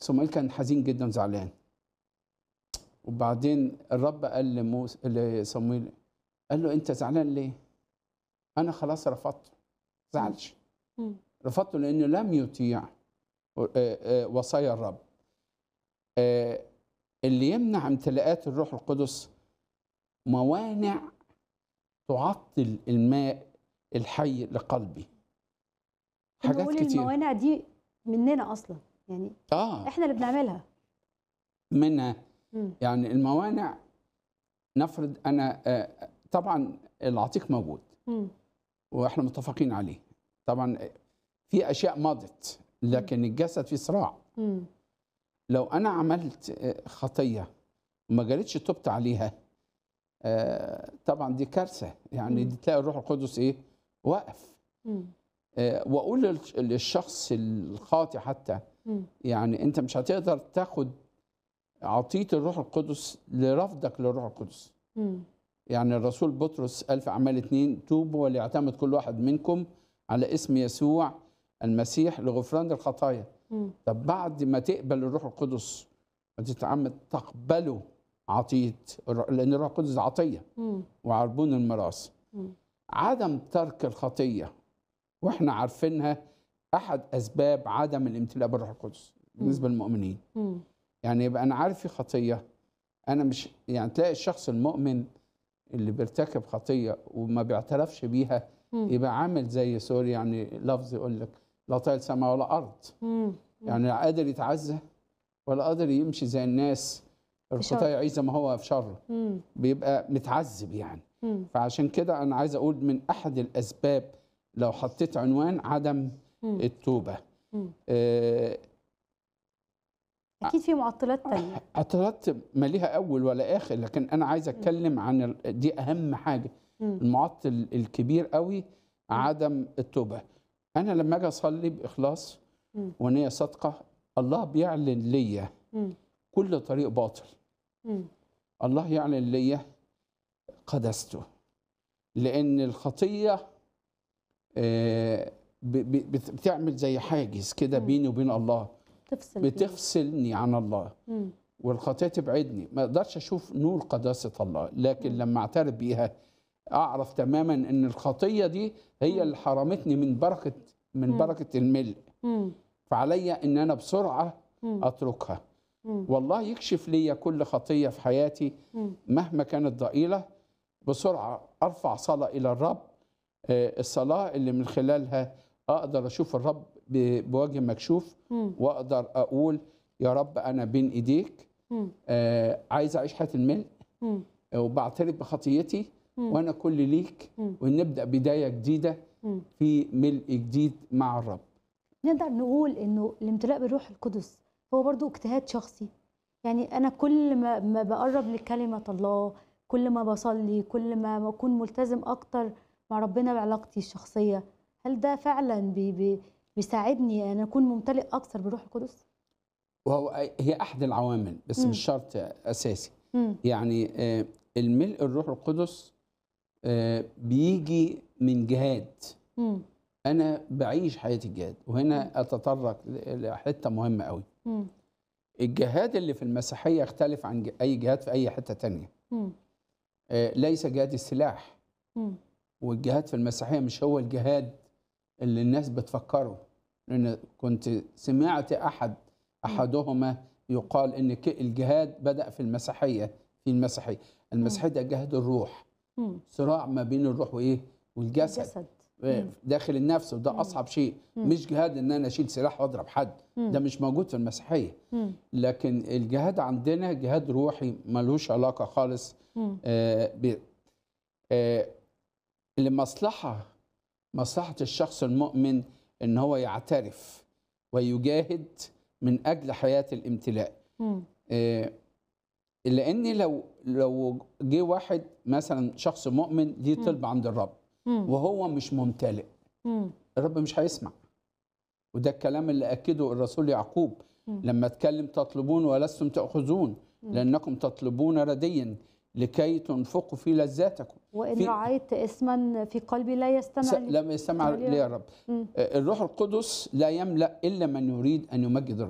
صموئيل كان حزين جدا وزعلان وبعدين الرب قال لموسى لصموئيل قال له انت زعلان ليه؟ انا خلاص رفضته زعلش مم. رفضته لانه لم يطيع آه، آه، وصايا الرب آه، اللي يمنع امتلاءات الروح القدس موانع تعطل الماء الحي لقلبي حاجات نقول كتير الموانع دي مننا اصلا يعني اه احنا اللي بنعملها منها مم. يعني الموانع نفرض انا آه، طبعا العتيق موجود مم. واحنا متفقين عليه طبعا في اشياء مضت لكن الجسد فيه صراع مم. لو انا عملت آه، خطيه وما جالتش تبت عليها آه، طبعا دي كارثه يعني مم. دي تلاقي الروح القدس ايه وقف مم. آه، واقول للش- للشخص الخاطئ حتى مم. يعني انت مش هتقدر تاخد عطيه الروح القدس لرفضك للروح القدس مم. يعني الرسول بطرس قال في اعمال اتنين توبوا وليعتمد كل واحد منكم على اسم يسوع المسيح لغفران الخطايا مم. طب بعد ما تقبل الروح القدس وتتعمد تقبله عطيه الر- لان الروح القدس عطيه مم. وعربون الميراث مم. عدم ترك الخطيه واحنا عارفينها احد اسباب عدم الامتلاء بالروح القدس بالنسبه للمؤمنين مم. يعني يبقى انا عارف في خطيه انا مش يعني تلاقي الشخص المؤمن اللي بيرتكب خطيه وما بيعترفش بيها مم. يبقى عامل زي سوري يعني لفظ يقول لك لا طايل سماء ولا ارض مم. يعني لا قادر يتعزى ولا قادر يمشي زي الناس شر. الخطايا يعيش زي ما هو في شره مم. بيبقى متعذب يعني مم. فعشان كده انا عايز اقول من احد الاسباب لو حطيت عنوان عدم مم. التوبه مم. آه، اكيد في معطلات تانية اعتراضات ما ليها اول ولا اخر لكن انا عايز اتكلم عن ال- دي اهم حاجه مم. المعطل الكبير قوي عدم التوبه انا لما اجي اصلي باخلاص مم. ونيه صادقه الله بيعلن ليا مم. كل طريق باطل مم. الله يعلن ليا قدسته لان الخطيه آه، ب- ب- بت- بتعمل زي حاجز كده مم. بيني وبين الله تفصل بينا. بتفصلني عن الله مم. والخطيه تبعدني ما اقدرش اشوف نور قداسه الله لكن لما اعترف بيها اعرف تماما ان الخطيه دي هي اللي حرمتني من بركه من مم. بركه الملء مم. فعليا ان انا بسرعه مم. اتركها مم. والله يكشف لي كل خطيه في حياتي مم. مهما كانت ضئيله بسرعه ارفع صلاه الى الرب آه، الصلاه اللي من خلالها اقدر اشوف الرب ب- بوجه مكشوف مم. واقدر اقول يا رب انا بين ايديك مم. آه، عايز اعيش حياه الملء مم. آه، وبعترف بخطيتي مم. وانا كل ليك مم. ونبدا بدايه جديده مم. في ملء جديد مع الرب نقدر نقول انه الامتلاء بالروح القدس هو برضو اجتهاد شخصي يعني انا كل ما ما بقرب لكلمه الله كل ما بصلي كل ما بكون ملتزم اكتر مع ربنا بعلاقتي الشخصيه هل ده فعلا بي بي بيساعدني ان اكون ممتلئ اكتر بالروح القدس وهو هي احد العوامل بس مم. مش شرط اساسي امم يعني آه، الملء الروح القدس آه، بيجي من جهاد امم انا بعيش حياه الجهاد وهنا اتطرق ل- لحته مهمه قوي امم الجهاد اللي في المسيحيه يختلف عن ج- اي جهاد في اي حته تانية امم آه، ليس جهاد السلاح امم والجهاد في المسيحيه مش هو الجهاد اللي الناس بتفكره لان كنت سمعت احد احدهما يقال ان ك- الجهاد بدا في المسيحيه في المسيحيه المسيحيه ده جهاد الروح امم صراع ما بين الروح وايه والجسد الجسد آه، داخل النفس وده مم. اصعب شيء مم. مش جهاد ان انا اشيل سلاح واضرب حد مم. ده مش موجود في المسيحيه مم. لكن الجهاد عندنا جهاد روحي ملوش علاقه خالص مم. آه، ب- آه، لمصلحة مصلحة الشخص المؤمن ان هو يعترف ويجاهد من اجل حياة الامتلاء مم. آه، لان لو لو جه واحد مثلا شخص مؤمن ليه مم. طلب عند الرب مم. وهو مش ممتلئ مم. الرب مش هيسمع وده الكلام اللي اكده الرسول يعقوب مم. لما اتكلم تطلبون ولستم تاخذون مم. لانكم تطلبون رديا لكي تنفقوا في لذاتكم وان في- رعيت اسما في قلبي لا يستمع س- لي لم يستمع لي لي يا رب مم. الروح القدس لا يملا الا من يريد ان يمجد الرب